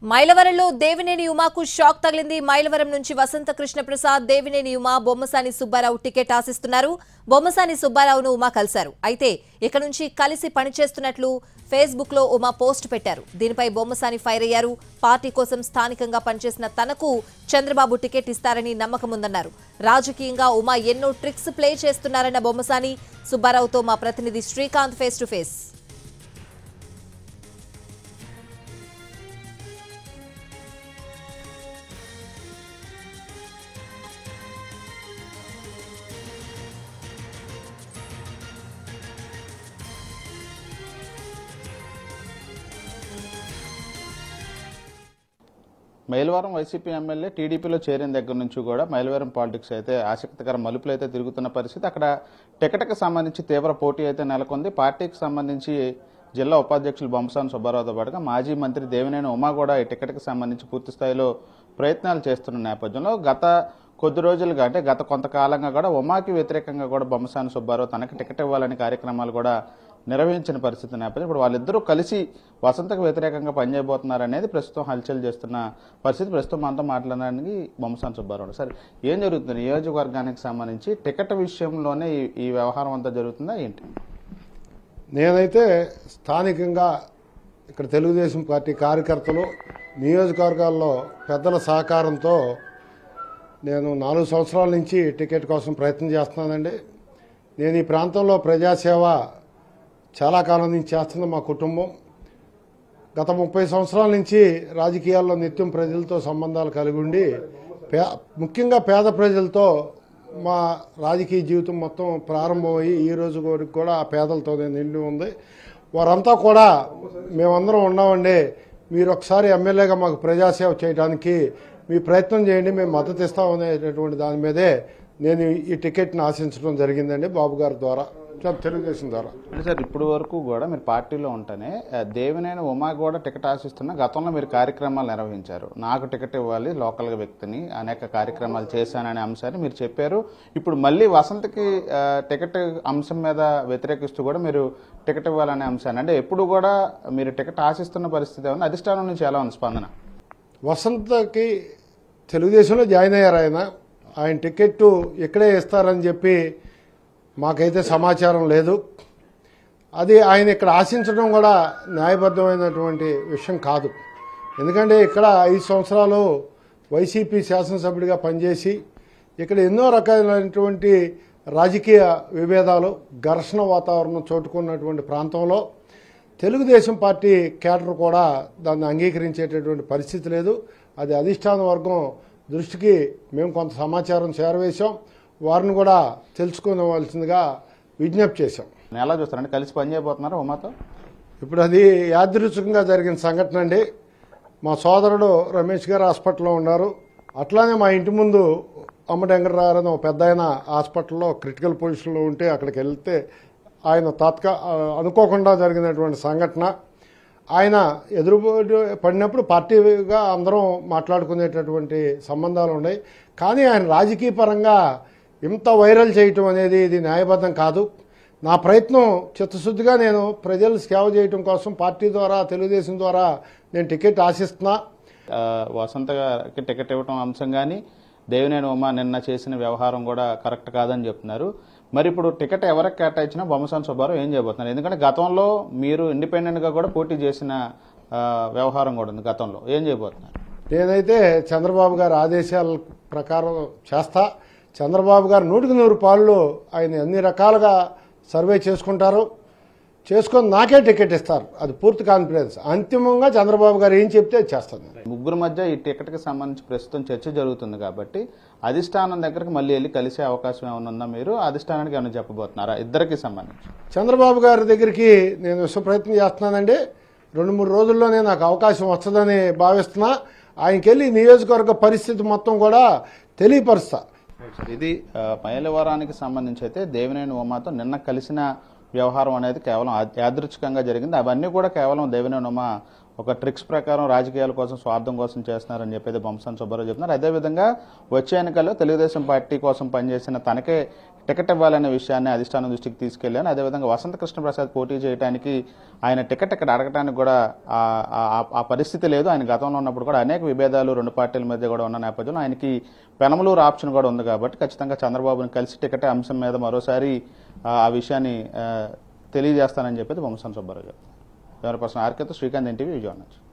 మైలవరంలో Devineni ఉమాకు shock తగిలింది మైలవరం నుంచి Vasantha Krishna Prasad Devineni Uma Bommasani Subbarao ticket ఆశిస్తున్నారు బొమ్మసాని సుబ్బారావును ఉమా కలిశారు అయితే ఇక నుంచి కలిసి పనిచేస్తున్నట్లు ఫేస్బుక్ లో ఉమా పోస్ట్ పెట్టారు దీనిపై బొమ్మసాని ఫైర్ అయ్యారు పార్టీ కోసం స్థానికంగా పనిచేసిన తనకు చంద్రబాబు టికెట్ ఇస్తారని నమ్మకముందన్నారు రాజకీయంగా ఉమా ఎన్నో ట్రిక్స్ ప్లే చేస్తున్నారన్న బొమ్మసాని సుబ్బారావుతో మా ప్రతినిధి Srikanth face to face Mylavaram YCP MLA టీడీపీలో చేరిన దగ్గర నుంచి కూడా మైలవరం పాలిటిక్స్ అయితే ఆసక్తికర మలుపులు అయితే తిరుగుతున్న పరిస్థితి అక్కడ టికెట్కి సంబంధించి తీవ్ర పోటీ అయితే నెలకొంది పార్టీకి సంబంధించి జిల్లా ఉపాధ్యక్షులు బొమ్మసాని సుబ్బారావుతో పాటుగా మాజీ మంత్రి దేవినేని ఉమా కూడా ఈ టికెట్కి సంబంధించి పూర్తి స్థాయిలో ప్రయత్నాలు చేస్తున్న నేపథ్యంలో గత కొద్ది రోజులుగా అంటే గత కొంతకాలంగా కూడా ఉమాకి వ్యతిరేకంగా కూడా బొమ్మసాని సుబ్బారావు తనకి టికెట్ ఇవ్వాలని కార్యక్రమాలు కూడా నిర్వహించిన పరిస్థితి నేపథ్యం ఇప్పుడు వాళ్ళిద్దరూ కలిసి వసంతకు వ్యతిరేకంగా పనిచేయబోతున్నారు అనేది ప్రస్తుతం హల్చల్ చేస్తున్న పరిస్థితి ప్రస్తుతం మనతో మాట్లాడడానికి బొమ్మసాని సుబ్బారావు సరే ఏం జరుగుతుంది నియోజకవర్గానికి సంబంధించి టికెట్ విషయంలోనే ఈ- ఈ వ్యవహారం అంతా జరుగుతుందా ఏంటి నేనైతే స్థానికంగా ఇక్కడ తెలుగుదేశం పార్టీ కార్యకర్తలు నియోజకవర్గాల్లో పెద్దల సహకారంతో నేను నాలుగు సంవత్సరాల నుంచి టికెట్ కోసం ప్రయత్నం చేస్తున్నానండి నేను ఈ ప్రాంతంలో ప్రజాసేవ చాలా కాలం నుంచి చేస్తున్న మా కుటుంబం గత ముప్పై సంవత్సరాల నుంచి రాజకీయాల్లో నిత్యం ప్రజలతో సంబంధాలు కలిగి ఉండి పే ముఖ్యంగా పేద ప్రజలతో మా రాజకీయ జీవితం మొత్తం ప్రారంభమయ్యి ఈ రోజు వరకు కూడా ఆ పేదలతోనే నిండి ఉంది వారంతా కూడా మేమందరం ఉన్నామండి మీరు ఒకసారి ఎమ్మెల్యేగా మాకు ప్రజాసేవ చేయడానికి మీ ప్రయత్నం చేయండి మేము మద్దతు ఇస్తామనేటటువంటి దాని మీదే నేను ఈ టికెట్ని ఆశించడం జరిగిందండి బాబు గారి ద్వారా తెలుగుదేశం ద్వారా అంటే సార్ ఇప్పుడు వరకు కూడా మీరు పార్టీలో ఉంటేనే ఆ, దేవినేని ఉమా కూడా టికెట్ ఆశిస్తున్న గతంలో మీరు కార్యక్రమాలు నిర్వహించారు నాకు టికెట్ ఇవ్వాలి లోకల్గా వ్యక్తిని అనేక కార్యక్రమాలు చేశాననే అంశాన్ని మీరు చెప్పారు ఇప్పుడు మళ్ళీ వసంతకి ఆ, టికెట్ అంశం మీద వ్యతిరేకిస్తూ కూడా మీరు టికెట్ ఇవ్వాలనే అంశాన్ని అంటే ఎప్పుడు కూడా మీరు టికెట్ ఆశిస్తున్న పరిస్థితి ఉంది అధిష్టానం నుంచి ఎలా ఉంది స్పందన వసంతకి తెలుగుదేశంలో జాయిన్ అయ్యారు ఆయన ఆయన టికెట్ ఇక్కడే ఇస్తారని చెప్పి మాకైతే సమాచారం లేదు అది ఆయన ఇక్కడ ఆశించడం కూడా న్యాయబద్ధమైనటువంటి విషయం కాదు ఎందుకంటే ఇక్కడ ఐదు సంవత్సరాలు వైసీపీ శాసనసభ్యుడిగా పనిచేసి ఇక్కడ ఎన్నో రకాలైనటువంటి రాజకీయ విభేదాలు ఘర్షణ వాతావరణం చోటుకున్నటువంటి ప్రాంతంలో తెలుగుదేశం పార్టీ కేడర్ కూడా దాన్ని అంగీకరించేటటువంటి పరిస్థితి లేదు అది అధిష్టాన వర్గం దృష్టికి మేము కొంత సమాచారం చేరవేశాం వారిని కూడా తెలుసుకోవలసిందిగా విజ్ఞప్తి చేశాం నేను ఎలా చూస్తారంటే కలిసి పనిచేయబోతున్నారు ఉమాతో ఇప్పుడు అది యాదృచ్ఛికంగా జరిగిన సంఘటన అండి మా సోదరుడు రమేష్ గారు హాస్పిటల్లో ఉన్నారు అట్లానే మా ఇంటి ముందు అమ్మడెంగరావు అని ఒక పెద్ద ఆయన హాస్పిటల్లో క్రిటికల్ పొజిషన్లో ఉంటే అక్కడికి వెళ్తే ఆయన తాత్కా అనుకోకుండా జరిగినటువంటి సంఘటన ఆయన ఎదురు పడినప్పుడు పార్టీగా అందరం మాట్లాడుకునేటటువంటి సంబంధాలు ఉన్నాయి కానీ ఆయన రాజకీయ పరంగా ఇంత వైరల్ చేయటం అనేది ఇది న్యాయబద్ధం కాదు నా ప్రయత్నం చిత్తశుద్ధిగా నేను ప్రజలు సేవ చేయటం కోసం పార్టీ ద్వారా తెలుగుదేశం ద్వారా నేను టికెట్ ఆశిస్తున్నా ఆ, వసంత గారికి టికెట్ ఇవ్వటం అంశం కానీ దేవినేని ఉమా నిన్న చేసిన వ్యవహారం కూడా కరెక్ట్ కాదని చెప్తున్నారు మరి ఇప్పుడు టికెట్ ఎవరికి కేటాయించినా బొమ్మసాని సుబ్బారావు ఏం చేయబోతున్నారు ఎందుకంటే గతంలో మీరు ఇండిపెండెంట్గా కూడా పోటీ చేసిన ఆ, వ్యవహారం కూడా ఉంది గతంలో ఏం చేయబోతున్నారు నేనైతే చంద్రబాబు గారి ఆదేశాల ప్రకారం చేస్తా చంద్రబాబు గారు నూటికి నూరు పాళ్ళు ఆయన అన్ని రకాలుగా సర్వే చేసుకుంటారు చేసుకొని నాకే టికెట్ ఇస్తారు అది పూర్తి కాన్ఫిడెన్స్ అంతిమంగా చంద్రబాబు గారు ఏం చెప్తే అది చేస్తాను నేను. ముగ్గురు మధ్య ఈ టికెట్కి సంబంధించి ప్రస్తుతం చర్చ జరుగుతుంది కాబట్టి అధిష్టానం దగ్గరికి మళ్ళీ వెళ్ళి కలిసే అవకాశం ఏమైనా ఉందా మీరు అధిష్టానానికి ఏమైనా చెప్పబోతున్నారా ఇద్దరికి సంబంధించి చంద్రబాబు గారి దగ్గరికి నేను విశ్వ ప్రయత్నం చేస్తున్నానండి రెండు మూడు రోజుల్లోనే నాకు అవకాశం వస్తుందని భావిస్తున్నా ఆయనకి వెళ్ళి నియోజకవర్గ పరిస్థితి మొత్తం కూడా తెలియపరుస్తా ఇది ఆ, మైలవరానికి సంబంధించి అయితే దేవినేని ఉమాతో నిన్న కలిసిన వ్యవహారం అనేది కేవలం ఆ- యాదృచ్ఛికంగా జరిగింది అవన్నీ కూడా కేవలం దేవినేని ఉమ ఒక ట్రిక్స్ ప్రకారం రాజకీయాల కోసం స్వార్థం కోసం చేస్తున్నారని చెప్పేది బొమ్మసాని సుబ్బారావు చెప్తున్నారు అదేవిధంగా వచ్చే ఎన్నికల్లో తెలుగుదేశం పార్టీ కోసం పనిచేసిన తనకే టికెట్ ఇవ్వాలనే విషయాన్ని అధిష్టానం దృష్టికి తీసుకెళ్లాను అదేవిధంగా వసంత కృష్ణప్రసాద్ పోటీ చేయడానికి ఆయన టికెట్ ఇక్కడ అడగటానికి కూడా ఆ- ఆ- ఆ పరిస్థితి లేదు ఆయన గతంలో ఉన్నప్పుడు కూడా అనేక విభేదాలు రెండు పార్టీల మధ్య కూడా ఉన్న నేపథ్యంలో ఆయనకి పెనమలూరు ఆప్షన్ కూడా ఉంది కాబట్టి ఖచ్చితంగా చంద్రబాబుని కలిసి టికెట్ అంశం మీద మరోసారి ఆ ఆ విషయాన్ని ఆ, తెలియజేస్తానని చెప్పేది బొమ్మసాని సుబ్బారావు గారు కెమెరా పర్సన్ ఆర్కేతో శ్రీకాంత్ ఎన్టీవీ విజయవాడ నుంచి